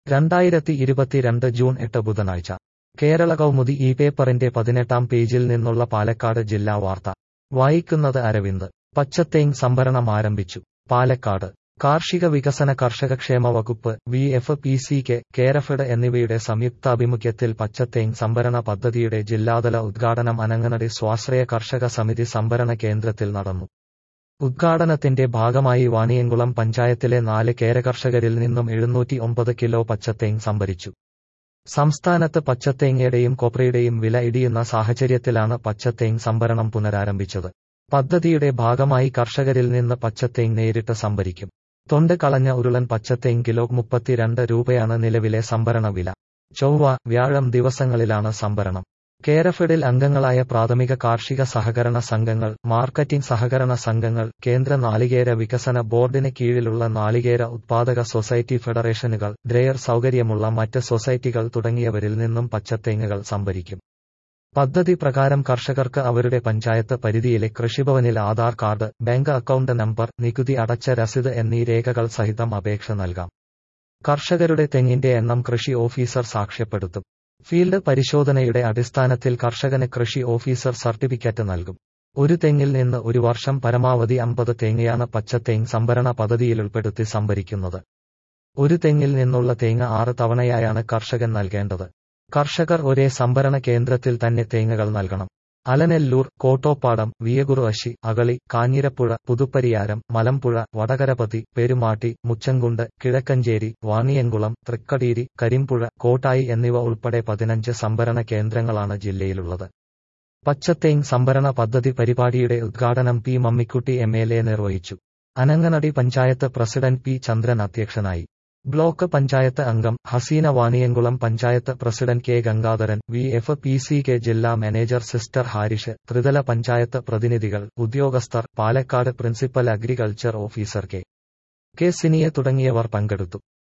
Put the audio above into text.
രണ്ടായിരത്തി ഇരുപത്തിരണ്ട് ജൂൺ എട്ട് ബുധനാഴ്ച കേരള കൗമുദി ഈ പേപ്പറിന്റെ പതിനെട്ടാം പേജിൽ നിന്നുള്ള പാലക്കാട് ജില്ലാ വാർത്ത വായിക്കുന്നത് അരവിന്ദ് പച്ചത്തേങ് സംഭരണം ആരംഭിച്ചു പാലക്കാട് കാർഷിക വികസന കർഷകക്ഷേമ വകുപ്പ് V F P C K Kerafed എന്നിവയുടെ സംയുക്താഭിമുഖ്യത്തിൽ പച്ചത്തേങ് സംഭരണ പദ്ധതിയുടെ ജില്ലാതല ഉദ്ഘാടനം അനങ്ങനടി സ്വാശ്രയ കർഷക സമിതി സംഭരണ കേന്ദ്രത്തിൽ നടന്നു ഉദ്ഘാടനത്തിന്റെ ഭാഗമായി വാണിയംകുളം പഞ്ചായത്തിലെ നാല് കേരകർഷകരിൽ നിന്നും എഴുന്നൂറ്റി ഒമ്പത് കിലോ പച്ചത്തേങ് സംഭരിച്ചു സംസ്ഥാനത്ത് പച്ചത്തേങ്ങയുടെയും കൊപ്രയുടെയും വില ഇടിയുന്ന സാഹചര്യത്തിലാണ് പച്ചത്തേങ് സംഭരണം പുനരാരംഭിച്ചത് പദ്ധതിയുടെ ഭാഗമായി കർഷകരിൽ നിന്ന് പച്ചത്തേങ് നേരിട്ട് സംഭരിക്കും തൊണ്ട് കളഞ്ഞ ഉരുളൻ പച്ചത്തേങ് കിലോ മുപ്പത്തിരണ്ട് രൂപയാണ് നിലവിലെ സംഭരണ വില ചൊവ്വ വ്യാഴം ദിവസങ്ങളിലാണ് സംഭരണം കേരഫെഡിൽ അംഗങ്ങളായ പ്രാഥമിക കാർഷിക സഹകരണ സംഘങ്ങൾ മാർക്കറ്റിംഗ് സഹകരണ സംഘങ്ങൾ കേന്ദ്ര നാളികേര വികസന ബോർഡിന് കീഴിലുള്ള നാളികേര ഉത്പാദക സൊസൈറ്റി ഫെഡറേഷനുകൾ ഡ്രെയർ സൗകര്യമുള്ള മറ്റ് സൊസൈറ്റികൾ തുടങ്ങിയവരിൽ നിന്നും പച്ചത്തേങ്ങകൾ സംഭരിക്കും പദ്ധതി പ്രകാരം കർഷകർക്ക് അവരുടെ പഞ്ചായത്ത് പരിധിയിലെ കൃഷിഭവനിൽ Aadhaar card bank account number നികുതി അടച്ച രസീത് എന്നീ രേഖകൾ സഹിതം അപേക്ഷ നൽകാം കർഷകരുടെ തെങ്ങിന്റെ എണ്ണം കൃഷി ഓഫീസർ സാക്ഷ്യപ്പെടുത്തും ഫീൽഡ് പരിശോധനയുടെ അടിസ്ഥാനത്തിൽ കർഷകന് കൃഷി ഓഫീസർ സർട്ടിഫിക്കറ്റ് നൽകും ഒരു തെങ്ങിൽ നിന്ന് ഒരു വർഷം പരമാവധി അമ്പത് തേങ്ങയാണ് പച്ചത്തേങ് സംഭരണ പദ്ധതിയിൽ ഉൾപ്പെടുത്തി സംഭരിക്കുന്നത് ഒരു തെങ്ങിൽ നിന്നുള്ള തേങ്ങ ആറ് തവണയായാണ് കർഷകൻ നൽകേണ്ടത് കർഷകർ ഒരേ സംഭരണ കേന്ദ്രത്തിൽ തന്നെ തേങ്ങകൾ നൽകണം അലനെല്ലൂർ കോട്ടോപ്പാടം വിയകുറുവശി അകളി കാഞ്ഞിരപ്പുഴ പുതുപ്പരിയാരം മലമ്പുഴ വടകരപതി പെരുമാട്ടി മുച്ചങ്കുണ്ട് കിഴക്കഞ്ചേരി വാണിയംകുളം തൃക്കടീരി കരിമ്പുഴ കോട്ടായി എന്നിവ ഉൾപ്പെടെ പതിനഞ്ച് സംഭരണ കേന്ദ്രങ്ങളാണ് ജില്ലയിലുള്ളത് പച്ചത്തേങ് സംഭരണ പദ്ധതി പരിപാടിയുടെ ഉദ്ഘാടനം P Mammikutty M L A നിർവഹിച്ചു അനങ്ങനടി പഞ്ചായത്ത് പ്രസിഡന്റ് പി ചന്ദ്രൻ അധ്യക്ഷനായി ബ്ലോക്ക് പഞ്ചായത്ത് അംഗം Haseena Vaniyamkulam panchayat president K Gangadharan V F P C K ജില്ലാ മാനേജർ സിസ്റ്റർ ഹാരിഷ് ത്രിതല പഞ്ചായത്ത് പ്രതിനിധികൾ ഉദ്യോഗസ്ഥർ Palakkad principal agriculture officer K K Sinia തുടങ്ങിയവർ പങ്കെടുത്തു